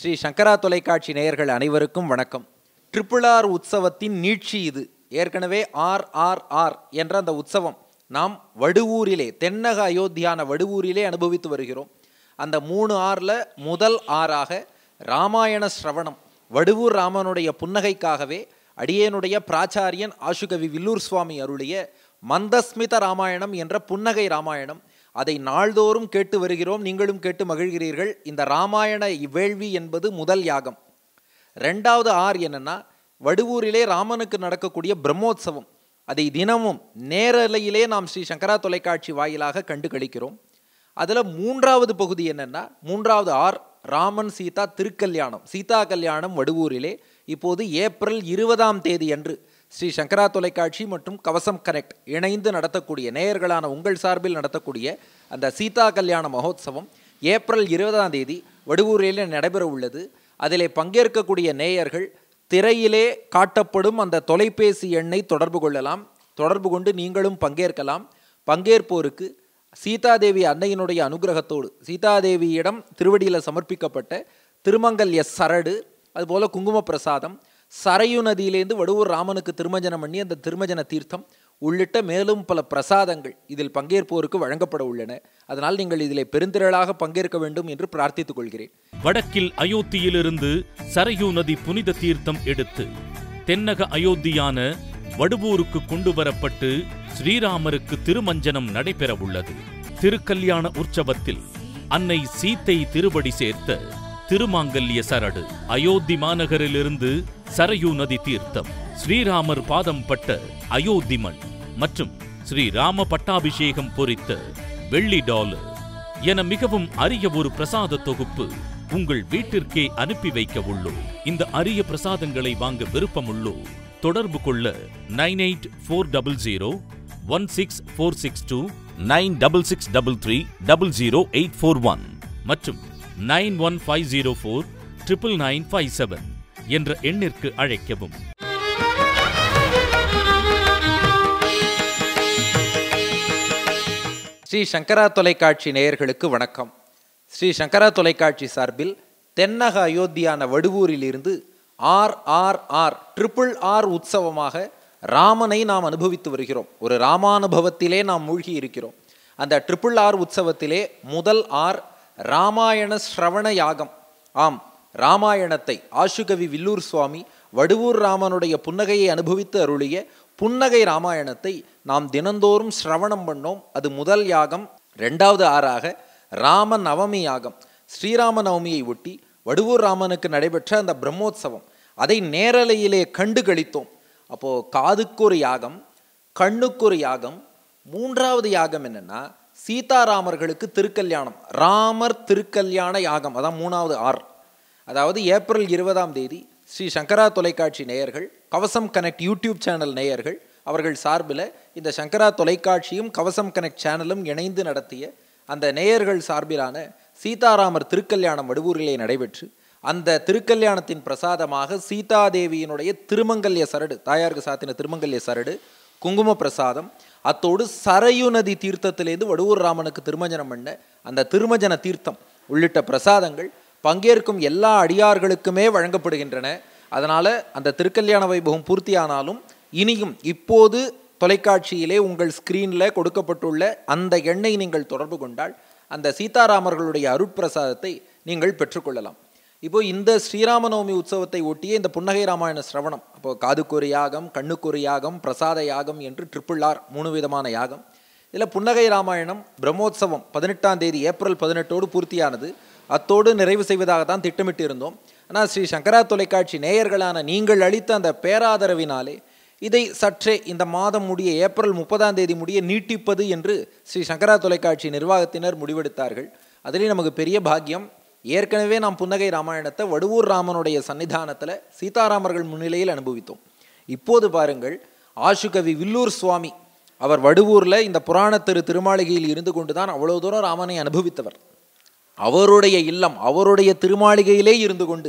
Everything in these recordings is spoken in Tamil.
ஸ்ரீ சங்கரா தொலைக்காட்சி நேயர்கள் அனைவருக்கும் வணக்கம் ட்ரிபிள் ஆர் உற்சவத்தின் நீட்சி இது ஏற்கனவே ஆர் ஆர் ஆர் என்ற அந்த உற்சவம் நாம் வடுவூரிலே தென்னக அயோத்தியான வடுவூரிலே அனுபவித்து வருகிறோம் அந்த மூணு ஆறில் முதல் ஆறாக ராமாயண ஸ்ரவணம் வடுவூர் ராமனுடைய புன்னகைக்காகவே அடியேனுடைய பிராச்சாரியன் ஆசுகவி வில்லூர் சுவாமி அருளிய மந்தஸ்மித ராமாயணம் என்ற புன்னகை ராமாயணம் அதை நாள்தோறும் கேட்டு வருகிறோம் நீங்களும் கேட்டு மகிழ்கிறீர்கள் இந்த ராமாயண வேள்வி என்பது முதல் யாகம் ரெண்டாவது ஆர் என்னன்னா வடுவூரிலே ராமனுக்கு நடக்கக்கூடிய பிரம்மோற்சவம் அதை தினமும் நேரலையிலே நாம் ஸ்ரீ சங்கரா தொலைக்காட்சி வாயிலாக கண்டு கழிக்கிறோம் அதில் மூன்றாவது பகுதி என்னன்னா மூன்றாவது ஆர் ராமன் சீதா திருக்கல்யாணம் சீதா கல்யாணம் வடுவூரிலே இப்போது ஏப்ரல் இருபதாம் தேதி அன்று ஸ்ரீ சங்கரா தொலைக்காட்சி மற்றும் கவசம் கனெக்ட் இணைந்து நடத்தக்கூடிய நேயர்களான உங்கள் சார்பில் நடத்தக்கூடிய அந்த சீதா கல்யாண மகோத்சவம் ஏப்ரல் இருபதாம் தேதி வடுவூரிலே நடைபெற உள்ளது அதிலே பங்கேற்கக்கூடிய நேயர்கள் திரையிலே காட்டப்படும் அந்த தொலைபேசி எண்ணை தொடர்பு கொள்ளலாம் தொடர்பு கொண்டு நீங்களும் பங்கேற்கலாம் பங்கேற்போருக்கு சீதாதேவி அன்னையினுடைய அனுகிரகத்தோடு சீதாதேவியிடம் திருவடியில் சமர்ப்பிக்கப்பட்ட திருமங்கல்ய சரடு அதுபோல குங்கும பிரசாதம் சரையு நதியிலேருந்து வடுவூர் ராமனுக்கு திருமஜனம் பண்ணி அந்த திருமஜன தீர்த்தம் உள்ளிட்ட மேலும் பல பிரசாதங்கள் இதில் பங்கேற்போருக்கு வழங்கப்பட உள்ளன அதனால் நீங்கள் இதிலே பெருந்திரளாக பங்கேற்க வேண்டும் என்று பிரார்த்தித்துக் கொள்கிறேன் வடக்கில் அயோத்தியிலிருந்து சரையூ நதி புனித தீர்த்தம் எடுத்து தென்னக அயோத்தியான வடுவூருக்கு கொண்டு வரப்பட்டு ஸ்ரீராமருக்கு திருமஞ்சனம் நடைபெற உள்ளது திருக்கல்யாண உற்சவத்தில் அன்னை சீத்தை திருவடி சேர்த்த திருமாங்கல்ய சரடு அயோத்தி மாநகரிலிருந்து சரையூ நதி தீர்த்தம் ஸ்ரீராமர் பாதம் பட்ட அயோத்தி மண் மற்றும் ஸ்ரீராம பட்டாபிஷேகம் பொறித்த வெள்ளி டாலர் என மிகவும் அரிய ஒரு பிரசாத தொகுப்பு உங்கள் வீட்டிற்கே அனுப்பி வைக்க உள்ளோம் இந்த அரிய பிரசாதங்களை வாங்க விருப்பமுள்ளோ தொடர்பு கொள்ள nine eight four double zero one six four six two nine double six double three double zero eight four one மற்றும் nine one five zero four triple nine five seven என்ற எண்ணிற்கு அழைக்கவும் ஸ்ரீ சங்கரா தொலைக்காட்சி நேயர்களுக்கு வணக்கம் ஸ்ரீ சங்கரா தொலைக்காட்சி சார்பில் தென்னக அயோத்தியான வடுவூரிலிருந்து R R R triple R உற்சவமாக ராமனை நாம் அனுபவித்து வருகிறோம் ஒரு ராமானுபவத்திலே நாம் மூழ்கி இருக்கிறோம் அந்த ட்ரிபிள் ஆர் உற்சவத்திலே முதல் ஆர் ராமாயண ஸ்ரவண யாகம் ஆம் ராமாயணத்தை ஆசுகவி வில்லூர் சுவாமி வடுவூர் ராமனுடைய புன்னகையை அனுபவித்து அருளிய புன்னகை ராமாயணத்தை நாம் தினந்தோறும் சிரவணம் பண்ணோம் அது முதல் யாகம் ரெண்டாவது ஆறாக ராம நவமி யாகம் ஸ்ரீராம நவமியை ஒட்டி வடுவூர் ராமனுக்கு நடைபெற்ற அந்த பிரம்மோற்சவம் அதை நேரலையிலே கண்டு கழித்தோம் அப்போ காதுக்கு ஒரு யாகம் கண்ணுக்கு ஒரு யாகம் மூன்றாவது யாகம் என்னன்னா சீதாராமர்களுக்கு திருக்கல்யாணம் ராமர் திருக்கல்யாண யாகம் அதான் மூணாவது ஆர் அதாவது ஏப்ரல் இருபதாம் தேதி ஸ்ரீ சங்கரா தொலைக்காட்சி நேயர்கள் கவசம் கனெக்ட் யூடியூப் சேனல் நேயர்கள் அவர்கள் சார்பில் இந்த சங்கரா தொலைக்காட்சியும் கவசம் கனெக்ட் சேனலும் இணைந்து நடத்திய அந்த நேயர்கள் சார்பிலான சீதாராமர் திருக்கல்யாணம் வடுவூரிலே நடைபெற்று அந்த திருக்கல்யாணத்தின் பிரசாதமாக சீதாதேவியினுடைய திருமங்கல்ய சரடு தாயாருக்கு சாத்தின திருமங்கல்ய சரடு குங்கும பிரசாதம் அத்தோடு சரையு நதி தீர்த்தத்திலேருந்து வடுவூர் ராமனுக்கு திருமஜனம் பண்ண அந்த திருமஜன தீர்த்தம் உள்ளிட்ட பிரசாதங்கள் பங்கேற்கும் எல்லா அடியார்களுக்குமே வழங்கப்படுகின்றன அதனால் அந்த திருக்கல்யாண வைபவம் பூர்த்தியானாலும் இனியும் இப்போது தொலைக்காட்சியிலே உங்கள் ஸ்க்ரீனில் கொடுக்கப்பட்டுள்ள அந்த எண்ணை நீங்கள் தொடர்பு கொண்டால் அந்த சீதாராமர்களுடைய அருட்பிரசாதத்தை நீங்கள் பெற்றுக்கொள்ளலாம் இப்போ இந்த ஸ்ரீராமநவமி உற்சவத்தை ஒட்டிய இந்த புன்னகை ராமாயண சிரவணம் அப்போ காதுக்கொரு யாகம் கண்ணுக்கொரு யாகம் பிரசாத யாகம் என்று ட்ரிபிள் ஆர் மூணு விதமான யாகம் இதில் புன்னகை ராமாயணம் பிரம்மோற்சவம் பதினெட்டாம் தேதி ஏப்ரல் பதினெட்டோடு பூர்த்தியானது அத்தோடு நிறைவு செய்வதாக தான் திட்டமிட்டு இருந்தோம் ஆனால் ஸ்ரீ சங்கரா தொலைக்காட்சி நேயர்களான நீங்கள் அளித்த அந்த பேராதரவினாலே இதை சற்றே இந்த மாதம் முடிய ஏப்ரல் முப்பதாம் தேதி முடிய நீட்டிப்பது என்று ஸ்ரீ சங்கரா தொலைக்காட்சி நிர்வாகத்தினர் முடிவெடுத்தார்கள் அதிலே நமக்கு பெரிய பாக்கியம் ஏற்கனவே நாம் புன்னகை ராமாயணத்தை வடுவூர் ராமனுடைய சன்னிதானத்தில் சீதாராமர்கள் முன்னிலையில் அனுபவித்தோம் இப்போது பாருங்கள் ஆசுகவி வில்லூர் சுவாமி அவர் வடுவூரில் இந்த புராண திரு திருமாளிகையில் இருந்து கொண்டு தான் அவ்வளோ தூரம் ராமனை அனுபவித்தவர் அவருடைய இல்லம் அவருடைய திருமாளிகையிலே இருந்து கொண்டு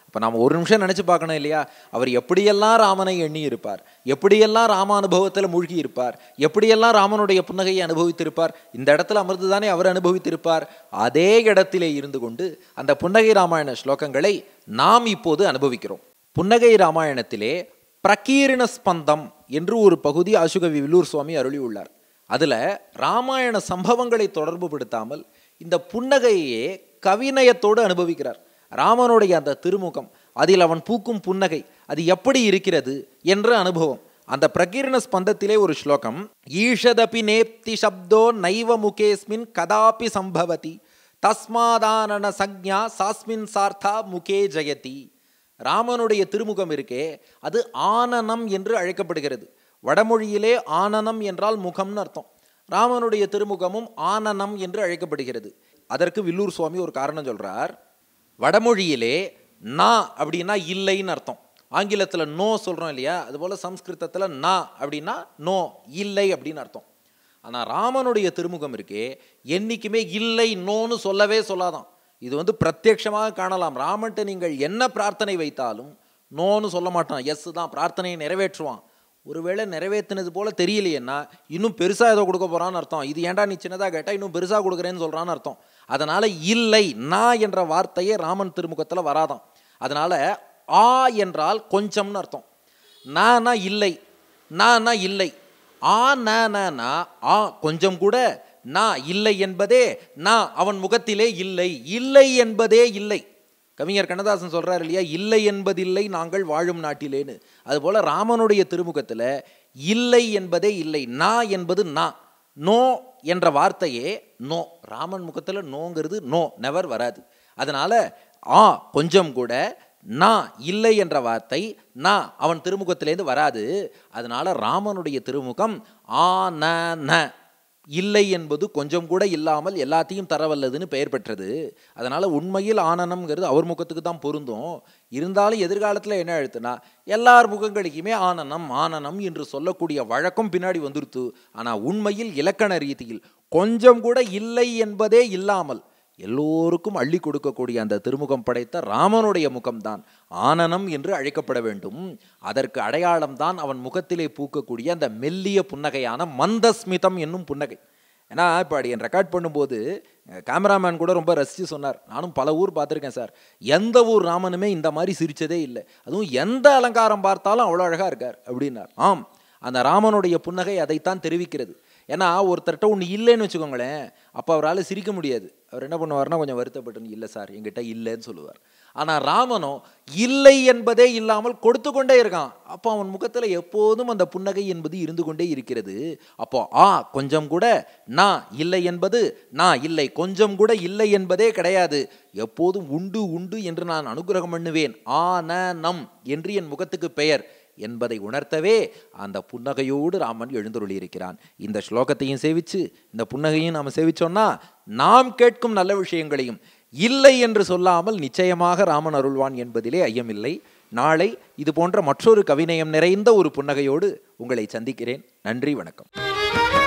இப்போ நாம் ஒரு நிமிஷம் நினச்சி பார்க்கணும் இல்லையா அவர் எப்படியெல்லாம் ராமனை எண்ணி இருப்பார் எப்படியெல்லாம் ராம அனுபவத்தில் மூழ்கி இருப்பார் எப்படியெல்லாம் ராமனுடைய புன்னகையை அனுபவித்திருப்பார் இந்த இடத்துல அமர்ந்து தானே அவர் அனுபவித்திருப்பார் அதே இடத்திலே இருந்து கொண்டு அந்த புன்னகை ராமாயண ஸ்லோகங்களை நாம் இப்போது அனுபவிக்கிறோம் புன்னகை ராமாயணத்திலே பிரகீரண ஸ்பந்தம் என்று ஒரு பகுதி ஆசுகவி வில்லூர் சுவாமி அருளி உள்ளார் அதில் ராமாயண சம்பவங்களை தொடர்பு படுத்தாமல் இந்த புன்னகையே கவிநயத்தோடு அனுபவிக்கிறார் ராமனுடைய அந்த திருமுகம் அதில் அவன் பூக்கும் புன்னகை அது எப்படி இருக்கிறது என்ற அனுபவம் அந்த பிரகீரண ஸ்பந்தத்திலே ஒரு ஸ்லோகம் ஈஷதபி நேப்தி சப்தோ நைவ முகேஸ்மின் கதாபி சம்பவதி தஸ்மாதானன சக்ஞா சாஸ்மின் சார்த்தா முகே ஜெயதி ராமனுடைய திருமுகம் இருக்கே அது ஆனனம் என்று அழைக்கப்படுகிறது வடமொழியிலே ஆனனம் என்றால் முகம்னு அர்த்தம் ராமனுடைய திருமுகமும் ஆனனம் என்று அழைக்கப்படுகிறது அதற்கு வில்லூர் சுவாமி ஒரு காரணம் சொல்றார் வடமொழியிலே நா அப்படின்னா இல்லைன்னு அர்த்தம் ஆங்கிலத்தில் நோ சொல்கிறோம் இல்லையா அதுபோல் சம்ஸ்கிருதத்தில் நா அப்படின்னா நோ இல்லை அப்படின்னு அர்த்தம் ஆனால் ராமனுடைய திருமுகம் இருக்கே என்றைக்குமே இல்லை நோன்னு சொல்லவே சொல்லாதான் இது வந்து பிரத்யட்சமாக காணலாம் ராமன்ட்ட நீங்கள் என்ன பிரார்த்தனை வைத்தாலும் நோன்னு சொல்ல மாட்டான் எஸ் தான் பிரார்த்தனையை நிறைவேற்றுவான் ஒருவேளை நிறைவேற்றினது போல தெரியலையேன்னா இன்னும் பெருசாக ஏதோ கொடுக்க போகிறான்னு அர்த்தம் இது ஏன்டா நீ சின்னதாக கேட்டால் இன்னும் பெருசாக கொடுக்குறேன்னு சொல்கிறான்னு அர்த்தம் அதனால் இல்லை நான் என்ற வார்த்தையே ராமன் திருமுகத்தில் வராதான் அதனால் ஆ என்றால் கொஞ்சம்னு அர்த்தம் நானா இல்லை நானா இல்லை ஆ நானா ஆ கொஞ்சம் கூட நான் இல்லை என்பதே நான் அவன் முகத்திலே இல்லை இல்லை என்பதே இல்லை கவிஞர் கண்ணதாசன் சொல்றாரு இல்லையா இல்லை என்பதில்லை நாங்கள் வாழும் நாட்டிலேன்னு அதுபோல ராமனுடைய திருமுகத்தில் இல்லை என்பதே இல்லை நான் என்பது நான் நோ என்ற வார்த்தையே நோ ராமன் முகத்தில் நோங்கிறது நோ நெவர் வராது அதனால ஆ கொஞ்சம் கூட நான் இல்லை என்ற வார்த்தை நான் அவன் திருமுகத்திலேருந்து வராது அதனால ராமனுடைய திருமுகம் ஆ ந ந இல்லை என்பது கொஞ்சம் கூட இல்லாமல் எல்லாத்தையும் தரவல்லதுன்னு பெயர் பெற்றது அதனால் உண்மையில் ஆனனம்ங்கிறது அவர் முகத்துக்கு தான் பொருந்தும் இருந்தாலும் எதிர்காலத்தில் என்ன எழுத்துனா எல்லார் முகங்களுக்குமே ஆனனம் ஆனனம் என்று சொல்லக்கூடிய வழக்கம் பின்னாடி வந்துருத்து ஆனால் உண்மையில் இலக்கண ரீதியில் கொஞ்சம் கூட இல்லை என்பதே இல்லாமல் எல்லோருக்கும் அள்ளி கொடுக்கக்கூடிய அந்த திருமுகம் படைத்த ராமனுடைய முகம்தான் ஆனனம் என்று அழைக்கப்பட வேண்டும் அதற்கு அடையாளம்தான் அவன் முகத்திலே பூக்கக்கூடிய அந்த மெல்லிய புன்னகையான மந்தஸ்மிதம் என்னும் புன்னகை ஏன்னா இப்போ அடி என் ரெக்கார்ட் பண்ணும்போது கேமராமேன் கூட ரொம்ப ரசித்து சொன்னார் நானும் பல ஊர் பார்த்துருக்கேன் சார் எந்த ஊர் ராமனுமே இந்த மாதிரி சிரிச்சதே இல்லை அதுவும் எந்த அலங்காரம் பார்த்தாலும் அவ்வளோ அழகாக இருக்கார் அப்படின்னார் ஆம் அந்த ராமனுடைய புன்னகை அதைத்தான் தெரிவிக்கிறது ஏன்னா ஒருத்தர்கிட்ட ஒன்று இல்லைன்னு வச்சுக்கோங்களேன் அப்போ அவரால் சிரிக்க முடியாது அவர் என்ன பண்ணுவார்னா கொஞ்சம் வருத்தப்பட்டு இல்லை சார் எங்கிட்ட இல்லைன்னு சொல்லுவார் ஆனால் ராமனோ இல்லை என்பதே இல்லாமல் கொடுத்து கொண்டே இருக்கான் அப்போ அவன் முகத்தில் எப்போதும் அந்த புன்னகை என்பது இருந்து கொண்டே இருக்கிறது அப்போ ஆ கொஞ்சம் கூட நான் இல்லை என்பது நான் இல்லை கொஞ்சம் கூட இல்லை என்பதே கிடையாது எப்போதும் உண்டு உண்டு என்று நான் அனுகிரகம் பண்ணுவேன் ஆ ந நம் என்று என் முகத்துக்கு பெயர் என்பதை உணர்த்தவே அந்த புன்னகையோடு ராமன் எழுந்தருளியிருக்கிறான் இந்த ஸ்லோகத்தையும் சேவிச்சு இந்த புன்னகையும் நாம் சேவிச்சோம்னா நாம் கேட்கும் நல்ல விஷயங்களையும் இல்லை என்று சொல்லாமல் நிச்சயமாக ராமன் அருள்வான் என்பதிலே ஐயமில்லை நாளை இது போன்ற மற்றொரு கவிநயம் நிறைந்த ஒரு புன்னகையோடு உங்களை சந்திக்கிறேன் நன்றி வணக்கம்